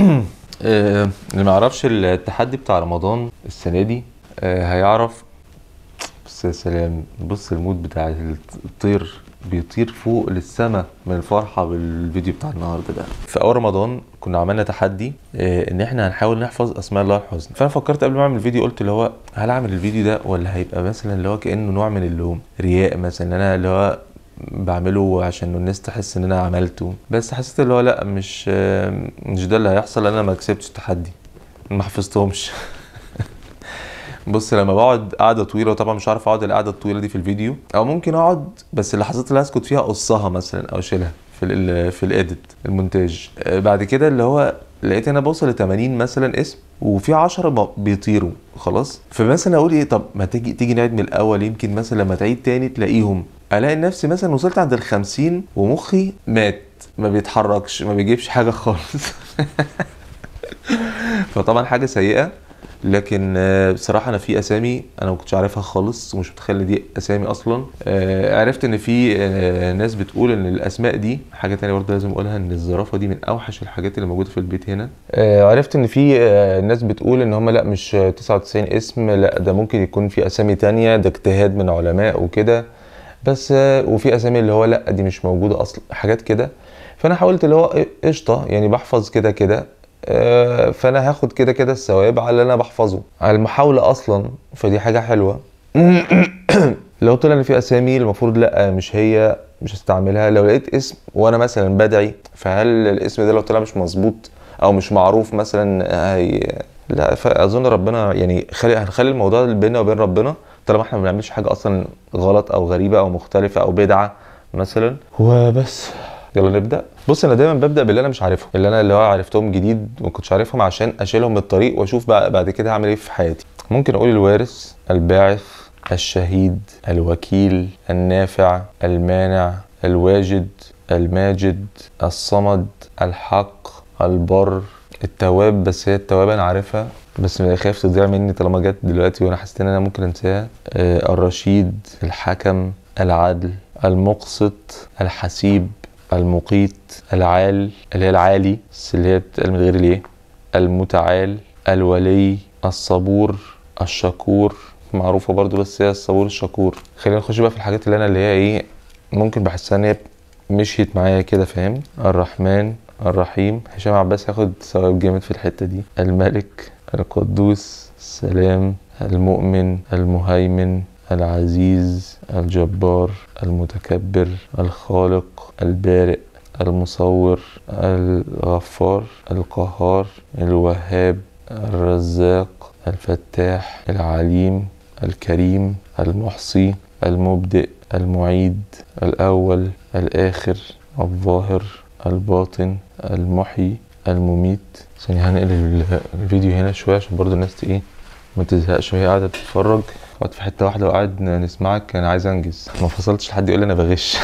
آه، اللي ما يعرفش التحدي بتاع رمضان السنة دي آه، هيعرف بص يا سلام بص المود بتاع الطير بيطير فوق للسما من الفرحة بالفيديو بتاع النهاردة ده في أول رمضان كنا عملنا تحدي آه، إن إحنا هنحاول نحفظ أسماء الله الحسنى فأنا فكرت قبل ما أعمل الفيديو قلت اللي هو هل أعمل الفيديو ده ولا هيبقى مثلا اللي هو كأنه نوع من اللوم رياء مثلا إن أنا اللي هو بعمله عشان الناس تحس ان انا عملته بس حسيت اللي هو لا مش مش ده اللي هيحصل انا ما كسبتش التحدي ما حفظتهمش بص لما بقعد قعده طويله وطبعا مش عارف اقعد القعده الطويله دي في الفيديو او ممكن اقعد بس اللحظات اللي هسكت فيها اقصها مثلا او اشيلها في ال في الايديت المونتاج آه، بعد كده اللي هو لقيت انا بوصل ل 80 مثلا اسم وفي 10 ب- بيطيروا خلاص فمثلا اقول ايه طب ما تيجي تيجي نعيد من الاول يمكن مثلا لما تعيد تاني تلاقيهم الاقي نفسي مثلا وصلت عند ال 50 ومخي مات ما بيتحركش ما بيجيبش حاجه خالص فطبعا حاجه سيئه لكن آه، بصراحه انا في اسامي انا ما كنتش عارفها خالص ومش متخيل إن دي اسامي اصلا آه، عرفت ان في آه، ناس بتقول ان الاسماء دي حاجه تانية برضه لازم اقولها ان الزرافه دي من اوحش الحاجات اللي موجوده في البيت هنا آه، عرفت ان في آه، ناس بتقول ان هم لا مش 99 اسم لا ده ممكن يكون في اسامي تانية ده اجتهاد من علماء وكده بس آه، وفي اسامي اللي هو لا دي مش موجوده اصلا حاجات كده فانا حاولت اللي هو قشطه يعني بحفظ كده كده آه، فانا هاخد كده كده الثواب على اللي انا بحفظه على المحاوله اصلا فدي حاجه حلوه لو طلع ان في اسامي المفروض لا مش هي مش هستعملها لو لقيت اسم وانا مثلا بدعي فهل الاسم ده لو طلع مش مظبوط او مش معروف مثلا هي لا فاظن ربنا يعني خلي هنخلي الموضوع بيننا وبين ربنا طالما احنا ما بنعملش حاجه اصلا غلط او غريبه او مختلفه او بدعه مثلا وبس يلا نبدا بص انا دايما ببدا باللي انا مش عارفهم اللي انا اللي هو عرفتهم جديد وما كنتش عارفهم عشان اشيلهم من الطريق واشوف بقى بعد كده هعمل ايه في حياتي ممكن اقول الوارث الباعث الشهيد الوكيل النافع المانع الواجد الماجد الصمد الحق البر التواب بس هي التواب انا عارفها بس خايف تضيع مني طالما جت دلوقتي وانا حسيت ان انا ممكن انساها آه، الرشيد الحكم العدل المقسط الحسيب المقيت العال اللي هي العالي بس اللي هي بتتقال من غير ليه المتعال الولي الصبور الشكور معروفة برضو بس هي الصبور الشكور خلينا نخش بقى في الحاجات اللي انا اللي هي ايه ممكن بحسها ان هي مشيت معايا كده فاهم الرحمن الرحيم هشام عباس هياخد ثواب جامد في الحتة دي الملك القدوس السلام المؤمن المهيمن العزيز الجبار المتكبر الخالق البارئ المصور الغفار القهار الوهاب الرزاق الفتاح العليم الكريم المحصي المبدئ المعيد الأول الآخر الظاهر الباطن المحيي المميت ثانية هنقل ال- الفيديو هنا شوية عشان برضو الناس ت- ايه ما تزهقش وهي قاعدة بتتفرج قعدت في حتة واحدة وقاعد نسمعك أنا عايز أنجز ما فصلتش لحد يقول لي أنا بغش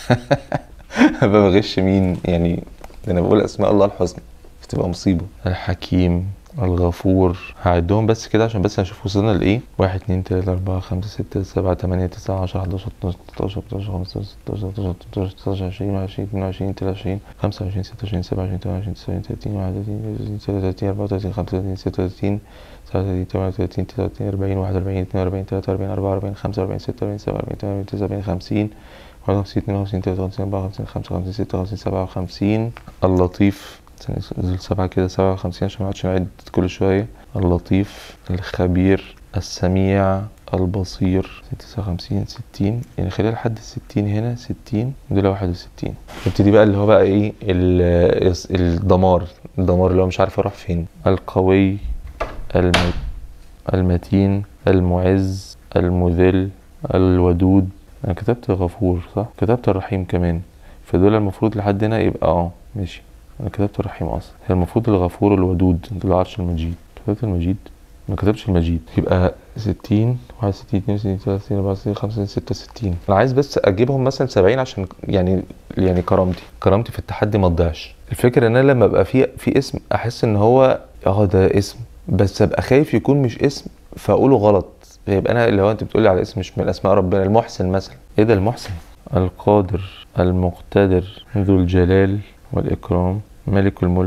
بغش مين يعني ده أنا بقول أسماء الله الحسنى بتبقى مصيبة الحكيم الغفور هعدهم بس كده عشان بس هشوف وصلنا لايه واحد اتنين تلاتة أربعة خمسة ستة سبعة تمانية تسعة عشرة حداشر اتناشر تلاتاشر اربعتاشر خمستاشر ستاشر سبعتاشر تمنتاشر تسعتاشر عشرين وعشرين اتنين وعشرين تلاتة وعشرين خمسة وعشرين ستة وعشرين سبعة وعشرين تمانية وعشرين تسعة وعشرين تلاتين واحد وتلاتين تلاتة وتلاتين أربعة وتلاتين خمسة وتلاتين ستة وتلاتين سبعة وتلاتين تمانية وتلاتين تسعة وتلاتين أربعين واحد وأربعين اتنين وأربعين تلاتة وأربعين أربعة وأربعين خمسة وأربعين ستة وأربعين سبعة وأربعين تمانية وأربعين تسعة وأربعين خمسين واحد وخمسين اتنين وخمسين تلاتة وخمسين أربعة وخمسين خمسة وخمسين ستة وخمسين سبعة وخمسين اللطيف دول سبعة كده سبعة وخمسين عشان ما نقعدش نعد كل شوية اللطيف الخبير السميع البصير تسعة وخمسين ستين يعني خلينا لحد الستين هنا ستين دول واحد وستين نبتدي بقى اللي هو بقى ايه ال- الدمار الدمار اللي هو مش عارف اروح فين القوي الم... المتين المعز المذل الودود انا كتبت غفور صح كتبت الرحيم كمان فدول المفروض لحد هنا يبقى اه ماشي انا كتبت الرحيم اصلا هي المفروض الغفور الودود دول عرش المجيد كتبت المجيد ما كتبتش المجيد يبقى 60 61 62 63 64 65 66 انا عايز بس اجيبهم مثلا 70 عشان يعني يعني كرامتي كرامتي في التحدي ما تضيعش الفكره ان انا لما ابقى في في اسم احس ان هو اه ده اسم بس ابقى خايف يكون مش اسم فاقوله غلط يبقى انا اللي هو انت بتقولي على اسم مش من اسماء ربنا المحسن مثلا ايه ده المحسن القادر المقتدر ذو الجلال والاكرام ملك الملك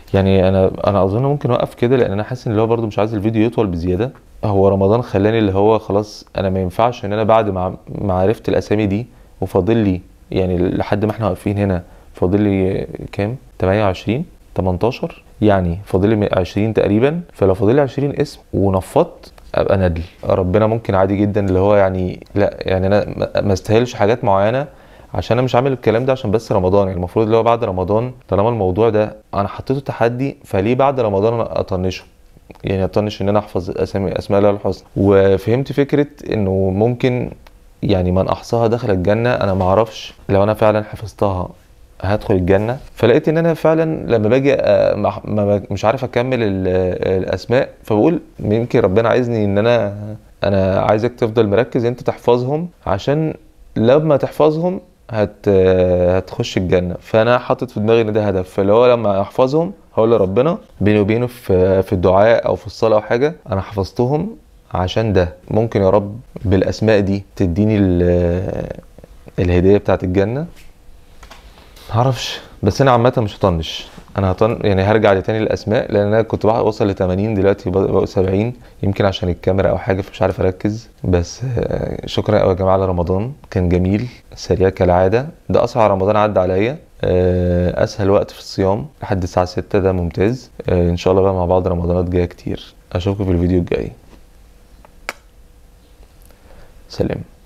يعني انا انا اظن ممكن اوقف كده لان انا حاسس ان اللي هو برضو مش عايز الفيديو يطول بزياده هو رمضان خلاني اللي هو خلاص انا ما ينفعش ان انا بعد ما ما عرفت الاسامي دي وفاضل لي يعني لحد ما احنا واقفين هنا فاضل لي كام 28 18 يعني فاضل لي 20 تقريبا فلو فاضل لي 20 اسم ونفضت ابقى ندل ربنا ممكن عادي جدا اللي هو يعني لا يعني انا ما- ما استاهلش حاجات معينه عشان انا مش عامل الكلام ده عشان بس رمضان يعني المفروض اللي هو بعد رمضان طالما الموضوع ده انا حطيته تحدي فليه بعد رمضان انا اطنشه يعني اطنش ان انا احفظ اسامي اسماء الله الحسنى وفهمت فكره انه ممكن يعني من احصاها دخل الجنه انا ما اعرفش لو انا فعلا حفظتها هدخل الجنه فلقيت ان انا فعلا لما باجي آه، ما- ما- مش عارف اكمل ال- الاسماء فبقول يمكن ربنا عايزني ان انا انا عايزك تفضل مركز انت تحفظهم عشان لما تحفظهم هت هتخش الجنه فانا حاطط في دماغي ان ده هدف فاللي هو لما احفظهم هقول لربنا بيني وبينه في في الدعاء او في الصلاه او حاجه انا حفظتهم عشان ده ممكن يا رب بالاسماء دي تديني ال- الهديه بتاعت الجنه معرفش بس انا عامه مش هطنش انا هطن يعني هرجع لتاني للاسماء لان انا كنت بوصل ل 80 دلوقتي بقى 70 يمكن عشان الكاميرا او حاجه فمش عارف اركز بس آه، شكرا قوي يا جماعه على رمضان كان جميل سريع كالعاده ده اسرع رمضان عدى عليا آه، اسهل وقت في الصيام لحد الساعه 6 ده ممتاز آه، ان شاء الله بقى مع بعض رمضانات جايه كتير اشوفكم في الفيديو الجاي سلام